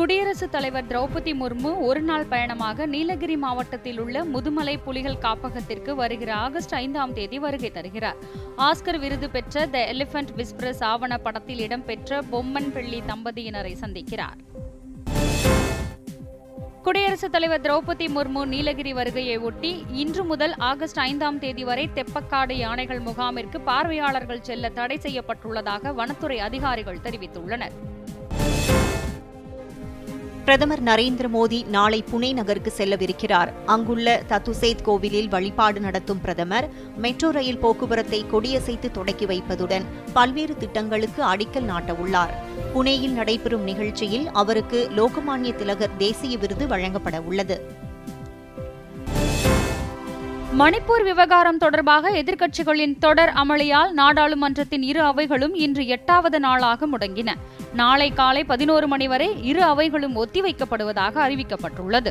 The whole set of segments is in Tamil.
குடியரசுத் தலைவர் திரௌபதி முர்மு ஒருநாள் பயணமாக நீலகிரி மாவட்டத்தில் உள்ள முதுமலை புலிகள் காப்பகத்திற்கு வருகிற ஆகஸ்ட் ஐந்தாம் தேதி வருகை தருகிறார் ஆஸ்கர் விருது பெற்ற த எலிபென்ட் விஸ்பிரஸ் ஆவண படத்தில் இடம்பெற்ற பொம்மன் பிள்ளி தம்பதியினரை சந்திக்கிறார் குடியரசுத் தலைவர் திரௌபதி முர்மு நீலகிரி வருகையை ஒட்டி இன்று முதல் ஆகஸ்ட் ஐந்தாம் தேதி வரை தெப்பக்காடு யானைகள் முகாமிற்கு பார்வையாளர்கள் செல்ல தடை செய்யப்பட்டுள்ளதாக வனத்துறை அதிகாரிகள் தெரிவித்துள்ளனர் பிரதமர் நரேந்திர மோடி நாளை புனே நகருக்கு செல்லவிருக்கிறார் அங்குள்ள தத்துசேத் கோவிலில் வழிபாடு நடத்தும் பிரதமர் மெட்ரோ ரயில் போக்குவரத்தை கொடியசைத்து தொடக்கி வைப்பதுடன் பல்வேறு திட்டங்களுக்கு அடிக்கல் நாட்ட உள்ளார் புனேயில் நடைபெறும் நிகழ்ச்சியில் அவருக்கு லோகமானிய திலகர் தேசிய விருது வழங்கப்பட உள்ளது மணிப்பூர் விவகாரம் தொடர்பாக எதிர்க்கட்சிகளின் தொடர் அமளியால் நாடாளுமன்றத்தின் இரு அவைகளும் இன்று எட்டாவது நாளாக முடங்கின நாளை காலை பதினோரு மணி வரை இரு அவைகளும் ஒத்திவைக்கப்படுவதாக அறிவிக்கப்பட்டுள்ளது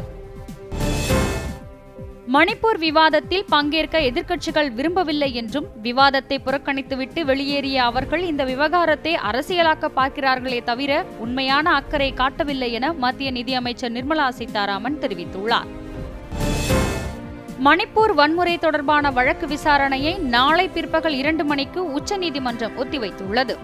மணிப்பூர் விவாதத்தில் பங்கேற்க எதிர்க்கட்சிகள் விரும்பவில்லை என்றும் விவாதத்தை புறக்கணித்துவிட்டு வெளியேறிய அவர்கள் இந்த விவகாரத்தை அரசியலாக்க பார்க்கிறார்களே தவிர உண்மையான அக்கறை காட்டவில்லை என மத்திய நிதியமைச்சர் நிர்மலா சீதாராமன் தெரிவித்துள்ளார் மணிப்பூர் வன்முறை தொடர்பான வழக்கு விசாரணையை நாளை பிற்பகல் இரண்டு மணிக்கு உச்சநீதிமன்றம் ஒத்திவைத்துள்ளது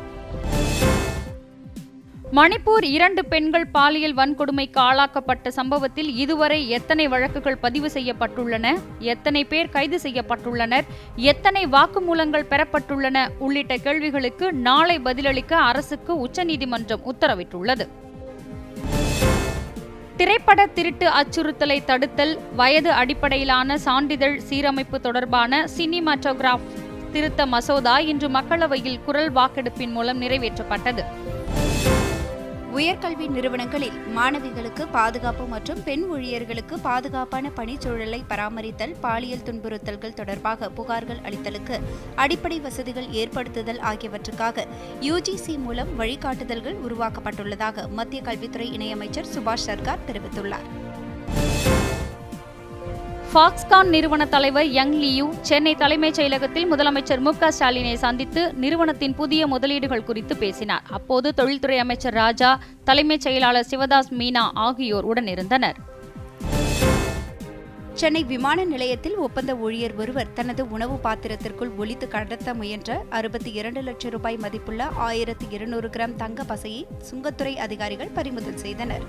மணிப்பூர் இரண்டு பெண்கள் பாலியல் வன்கொடுமைக்கு ஆளாக்கப்பட்ட சம்பவத்தில் இதுவரை எத்தனை வழக்குகள் பதிவு செய்யப்பட்டுள்ளன எத்தனை பேர் கைது செய்யப்பட்டுள்ளனர் எத்தனை வாக்குமூலங்கள் பெறப்பட்டுள்ளன உள்ளிட்ட கேள்விகளுக்கு நாளை பதிலளிக்க அரசுக்கு உச்சநீதிமன்றம் உத்தரவிட்டுள்ளது திரைப்பட திருட்டு அச்சுறுத்தலை தடுத்தல் வயது அடிப்படையிலான சான்றிதழ் சீரமைப்பு தொடர்பான சினிமாட்டோகிராஃப் திருத்த மசோதா இன்று மக்களவையில் குரல் வாக்கெடுப்பின் மூலம் நிறைவேற்றப்பட்டது உயர்கல்வி நிறுவனங்களில் மாணவிகளுக்கு பாதுகாப்பு மற்றும் பெண் ஊழியர்களுக்கு பாதுகாப்பான பணிச்சூழலை பராமரித்தல் பாலியல் துன்புறுத்தல்கள் தொடர்பாக புகார்கள் அளித்தலுக்கு அடிப்படை வசதிகள் ஏற்படுத்துதல் ஆகியவற்றுக்காக யுஜிசி மூலம் வழிகாட்டுதல்கள் உருவாக்கப்பட்டுள்ளதாக மத்திய கல்வித்துறை இணையமைச்சர் சுபாஷ் சர்கார் தெரிவித்துள்ளார் ஃபாக்ஸ்கான் நிறுவன தலைவர் யங் லியூ சென்னை தலைமைச் செயலகத்தில் முதலமைச்சர் மு க ஸ்டாலினை சந்தித்து நிறுவனத்தின் புதிய முதலீடுகள் குறித்து பேசினார் அப்போது தொழில்துறை அமைச்சர் ராஜா தலைமைச் செயலாளர் சிவதாஸ் மீனா ஆகியோர் உடனிருந்தனர் சென்னை விமான நிலையத்தில் ஒப்பந்த ஊழியர் ஒருவர் தனது உணவு பாத்திரத்திற்குள் ஒளித்து கடத்த முயன்ற அறுபத்தி இரண்டு லட்சம் ரூபாய் மதிப்புள்ள ஆயிரத்தி இருநூறு கிராம் தங்க பசையை சுங்கத்துறை அதிகாரிகள் பறிமுதல் செய்தனர்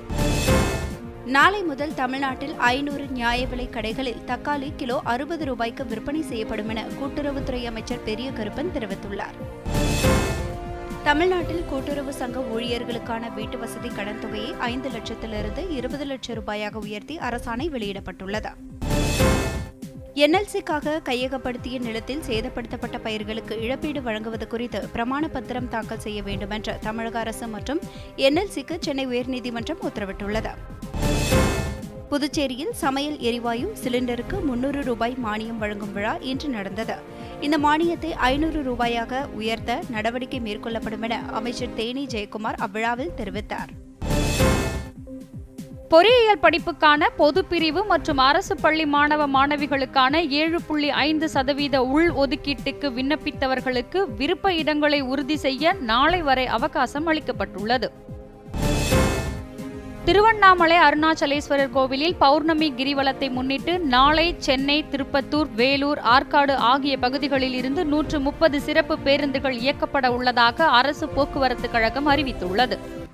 நாளை முதல் தமிழ்நாட்டில் ஐநூறு நியாய விலை கடைகளில் தக்காளி கிலோ அறுபது ரூபாய்க்கு விற்பனை செய்யப்படும் என கூட்டுறவுத்துறை அமைச்சர் பெரிய கருப்பன் தெரிவித்துள்ளார் தமிழ்நாட்டில் கூட்டுறவு சங்க ஊழியர்களுக்கான வீட்டு வசதி கடன் தொகையை ஐந்து லட்சத்திலிருந்து இருபது லட்சம் ரூபாயாக உயர்த்தி அரசாணை வெளியிடப்பட்டுள்ளது என்எல்சிக்காக கையகப்படுத்திய நிலத்தில் சேதப்படுத்தப்பட்ட பயிர்களுக்கு இழப்பீடு வழங்குவது குறித்து பிரமாண பத்திரம் தாக்கல் செய்ய வேண்டுமென்ற தமிழக அரசு மற்றும் என்எல்சிக்கு சென்னை உயர்நீதிமன்றம் உத்தரவிட்டுள்ளது புதுச்சேரியில் சமையல் எரிவாயு சிலிண்டருக்கு முன்னூறு ரூபாய் மானியம் வழங்கும் விழா இன்று நடந்தது இந்த மானியத்தை ஐநூறு ரூபாயாக உயர்த்த நடவடிக்கை மேற்கொள்ளப்படும் என அமைச்சர் தேனி ஜெயக்குமார் அவ்விழாவில் தெரிவித்தார் பொறியியல் படிப்புக்கான பொதுப்பிரிவு மற்றும் அரசு பள்ளி மாணவ மாணவிகளுக்கான ஏழு புள்ளி ஐந்து சதவீத உள் ஒதுக்கீட்டுக்கு விண்ணப்பித்தவர்களுக்கு விருப்ப இடங்களை உறுதி செய்ய நாளை வரை அவகாசம் அளிக்கப்பட்டுள்ளது திருவண்ணாமலை அருணாச்சலேஸ்வரர் கோவிலில் பௌர்ணமி கிரிவலத்தை முன்னிட்டு நாளை சென்னை திருப்பத்தூர் வேலூர் ஆற்காடு ஆகிய பகுதிகளில் இருந்து நூற்று முப்பது சிறப்பு பேருந்துகள் இயக்கப்பட உள்ளதாக அரசு போக்குவரத்து கழகம் அறிவித்துள்ளது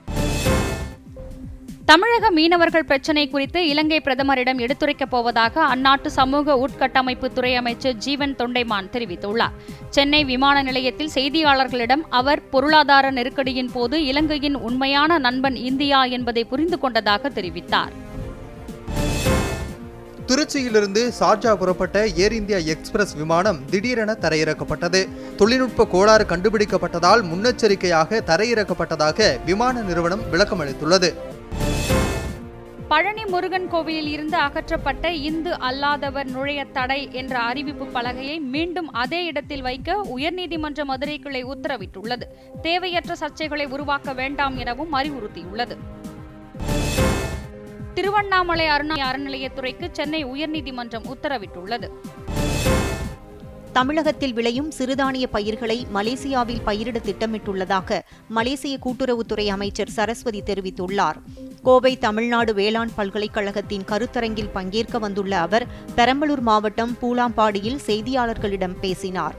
தமிழக மீனவர்கள் பிரச்சினை குறித்து இலங்கை பிரதமரிடம் எடுத்துரைக்கப் போவதாக அந்நாட்டு சமூக உட்கட்டமைப்பு துறை அமைச்சர் ஜீவன் தொண்டைமான் தெரிவித்துள்ளார் சென்னை விமான நிலையத்தில் செய்தியாளர்களிடம் அவர் பொருளாதார நெருக்கடியின் போது இலங்கையின் உண்மையான நண்பன் இந்தியா என்பதை புரிந்து கொண்டதாக தெரிவித்தார் திருச்சியிலிருந்து சார்ஜா புறப்பட்ட ஏர் இந்தியா எக்ஸ்பிரஸ் விமானம் திடீரென தரையிறக்கப்பட்டது தொழில்நுட்ப கோளாறு கண்டுபிடிக்கப்பட்டதால் முன்னெச்சரிக்கையாக தரையிறக்கப்பட்டதாக விமான நிறுவனம் விளக்கம் அளித்துள்ளது பழனி முருகன் கோவிலில் இருந்து அகற்றப்பட்ட இந்து அல்லாதவர் நுழைய தடை என்ற அறிவிப்பு பலகையை மீண்டும் அதே இடத்தில் வைக்க உயர்நீதிமன்ற மதுரை கிளை உத்தரவிட்டுள்ளது தேவையற்ற சர்ச்சைகளை உருவாக்க வேண்டாம் எனவும் அறிவுறுத்தியுள்ளது திருவண்ணாமலை அருணா அறநிலையத்துறைக்கு சென்னை உயர்நீதிமன்றம் உத்தரவிட்டுள்ளது தமிழகத்தில் விளையும் சிறுதானிய பயிர்களை மலேசியாவில் பயிரிட திட்டமிட்டுள்ளதாக மலேசிய கூட்டுறவுத்துறை அமைச்சர் சரஸ்வதி தெரிவித்துள்ளார் கோவை தமிழ்நாடு வேளாண் பல்கலைக்கழகத்தின் கருத்தரங்கில் பங்கேற்க வந்துள்ள அவர் பெரம்பலூர் மாவட்டம் பூலாம்பாடியில் செய்தியாளர்களிடம் பேசினார்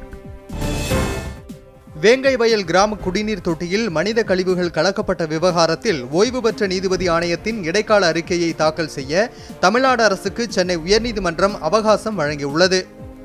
வேங்கை வயல் கிராம குடிநீர் தொட்டியில் மனித கழிவுகள் கலக்கப்பட்ட விவகாரத்தில் ஓய்வு பெற்ற நீதிபதி ஆணையத்தின் இடைக்கால அறிக்கையை தாக்கல் செய்ய தமிழ்நாடு அரசுக்கு சென்னை உயர்நீதிமன்றம் அவகாசம் வழங்கியுள்ளது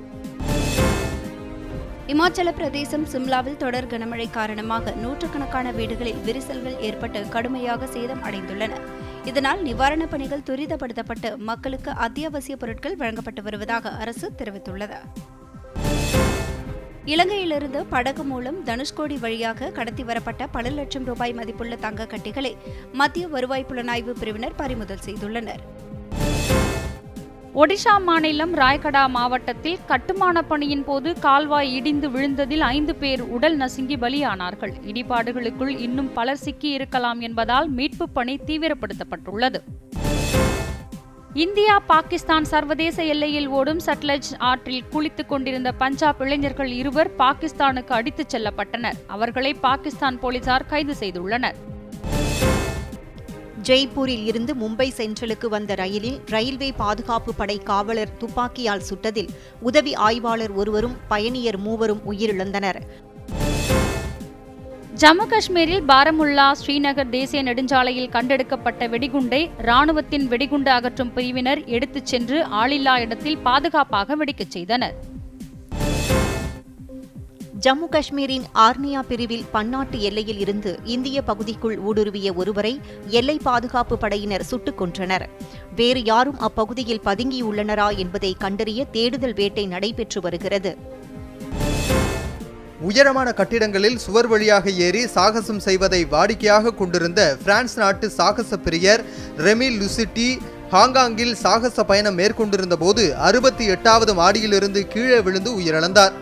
இமாச்சல பிரதேசம் சிம்லாவில் தொடர் கனமழை காரணமாக நூற்றுக்கணக்கான வீடுகளில் விரிசல்கள் ஏற்பட்டு கடுமையாக சேதம் அடைந்துள்ளன இதனால் நிவாரணப் பணிகள் துரிதப்படுத்தப்பட்டு மக்களுக்கு அத்தியாவசிய பொருட்கள் வழங்கப்பட்டு வருவதாக அரசு தெரிவித்துள்ளது இலங்கையிலிருந்து படகு மூலம் தனுஷ்கோடி வழியாக கடத்தி வரப்பட்ட பல லட்சம் ரூபாய் மதிப்புள்ள தங்க கட்டிகளை மத்திய வருவாய் புலனாய்வு பிரிவினர் பறிமுதல் செய்துள்ளனர் ஒடிஷா மாநிலம் ராய்கடா மாவட்டத்தில் கட்டுமான பணியின் போது கால்வாய் இடிந்து விழுந்ததில் ஐந்து பேர் உடல் நசுங்கி பலியானார்கள் இடிபாடுகளுக்குள் இன்னும் பலர் சிக்கி இருக்கலாம் என்பதால் மீட்புப் பணி தீவிரப்படுத்தப்பட்டுள்ளது இந்தியா பாகிஸ்தான் சர்வதேச எல்லையில் ஓடும் சட்லஜ் ஆற்றில் குளித்துக் கொண்டிருந்த பஞ்சாப் இளைஞர்கள் இருவர் பாகிஸ்தானுக்கு அடித்துச் செல்லப்பட்டனர் அவர்களை பாகிஸ்தான் போலீசார் கைது செய்துள்ளனர் ஜெய்ப்பூரில் இருந்து மும்பை சென்ட்ரலுக்கு வந்த ரயிலில் ரயில்வே பாதுகாப்பு படை காவலர் துப்பாக்கியால் சுட்டதில் உதவி ஆய்வாளர் ஒருவரும் பயணியர் மூவரும் உயிரிழந்தனர் ஜம்மு காஷ்மீரில் பாரமுல்லா ஸ்ரீநகர் தேசிய நெடுஞ்சாலையில் கண்டெடுக்கப்பட்ட வெடிகுண்டை ராணுவத்தின் வெடிகுண்டு அகற்றும் பிரிவினர் எடுத்துச் சென்று ஆளில்லா இடத்தில் பாதுகாப்பாக வெடிக்கச் செய்தனர் ஜம்மு காஷ்மீரின் ஆர்னியா பிரிவில் பன்னாட்டு எல்லையில் இருந்து இந்திய பகுதிக்குள் ஊடுருவிய ஒருவரை எல்லை பாதுகாப்பு படையினர் சுட்டுக் கொன்றனர் வேறு யாரும் அப்பகுதியில் பதுங்கியுள்ளனரா என்பதை கண்டறிய தேடுதல் வேட்டை நடைபெற்று வருகிறது உயரமான கட்டிடங்களில் சுவர் வழியாக ஏறி சாகசம் செய்வதை வாடிக்கையாக கொண்டிருந்த பிரான்ஸ் நாட்டு சாகச பிரியர் ரெமி லுசிட்டி ஹாங்காங்கில் சாகச பயணம் மேற்கொண்டிருந்த போது அறுபத்தி எட்டாவது மாடியிலிருந்து கீழே விழுந்து உயிரிழந்தார்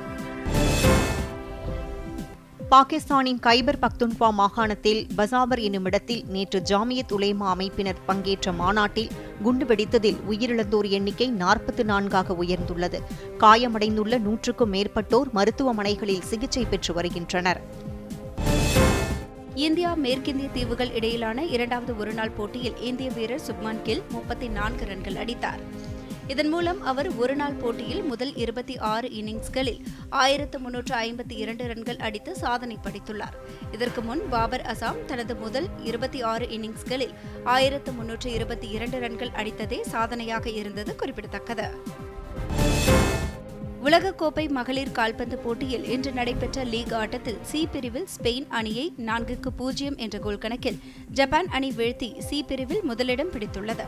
பாகிஸ்தானின் கைபர் பக்துன்குவா மாகாணத்தில் பசாவர் என்னுமிடத்தில் நேற்று ஜாமியத் உலேமா அமைப்பினர் பங்கேற்ற மாநாட்டில் குண்டு வெடித்ததில் உயிரிழந்தோர் எண்ணிக்கை நாற்பத்தி நான்காக உயர்ந்துள்ளது காயமடைந்துள்ள நூற்றுக்கும் மேற்பட்டோர் மருத்துவமனைகளில் சிகிச்சை பெற்று வருகின்றனர் இந்தியா மேற்கிந்திய தீவுகள் இடையிலான இரண்டாவது ஒருநாள் போட்டியில் இந்திய வீரர் சுப்மான் கில் முப்பத்தி நான்கு ரன்கள் அடித்தார் இதன் மூலம் அவர் ஒருநாள் போட்டியில் முதல் இருபத்தி ஆறு இன்னிங்ஸ்களில் ஆயிரத்து முன்னூற்று ஐம்பத்தி இரண்டு ரன்கள் அடித்து சாதனை படைத்துள்ளார் இதற்கு முன் பாபர் அசாம் தனது முதல் இருபத்தி ஆறு இன்னிங்ஸ்களில் ஆயிரத்து முன்னூற்று இருபத்தி இரண்டு ரன்கள் அடித்ததே சாதனையாக இருந்தது குறிப்பிடத்தக்கது உலகக்கோப்பை மகளிர் கால்பந்து போட்டியில் இன்று நடைபெற்ற லீக் ஆட்டத்தில் சி பிரிவில் ஸ்பெயின் அணியை நான்குக்கு பூஜ்ஜியம் என்ற கோல் கணக்கில் ஜப்பான் அணி வீழ்த்தி சி பிரிவில் முதலிடம் பிடித்துள்ளது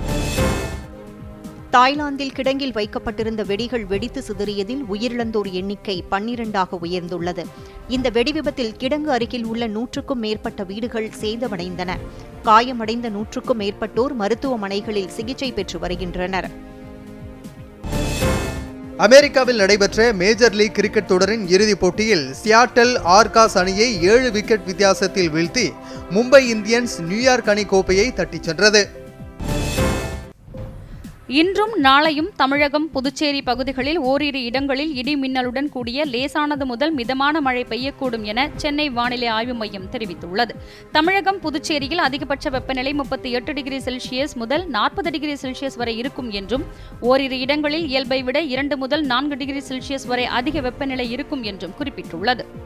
தாய்லாந்தில் கிடங்கில் வைக்கப்பட்டிருந்த வெடிகள் வெடித்து சிதறியதில் உயிரிழந்தோர் எண்ணிக்கை பன்னிரண்டாக உயர்ந்துள்ளது இந்த வெடிவிபத்தில் கிடங்கு அருகில் உள்ள நூற்றுக்கும் மேற்பட்ட வீடுகள் சேதமடைந்தன காயமடைந்த நூற்றுக்கும் மேற்பட்டோர் மருத்துவமனைகளில் சிகிச்சை பெற்று வருகின்றனர் அமெரிக்காவில் நடைபெற்ற மேஜர் லீக் கிரிக்கெட் தொடரின் இறுதிப் போட்டியில் சியாட்டல் ஆர்காஸ் அணியை ஏழு விக்கெட் வித்தியாசத்தில் வீழ்த்தி மும்பை இந்தியன்ஸ் நியூயார்க் அணி கோப்பையை தட்டிச் சென்றது இன்றும் நாளையும் தமிழகம் புதுச்சேரி பகுதிகளில் ஓரிரு இடங்களில் இடி மின்னலுடன் கூடிய லேசானது முதல் மிதமான மழை பெய்யக்கூடும் என சென்னை வானிலை ஆய்வு மையம் தெரிவித்துள்ளது தமிழகம் புதுச்சேரியில் அதிகபட்ச வெப்பநிலை முப்பத்தி எட்டு டிகிரி செல்சியஸ் முதல் நாற்பது டிகிரி செல்சியஸ் வரை இருக்கும் என்றும் ஓரிரு இடங்களில் இயல்பை விட இரண்டு முதல் நான்கு டிகிரி செல்சியஸ் வரை அதிக வெப்பநிலை இருக்கும் என்றும் குறிப்பிட்டுள்ளது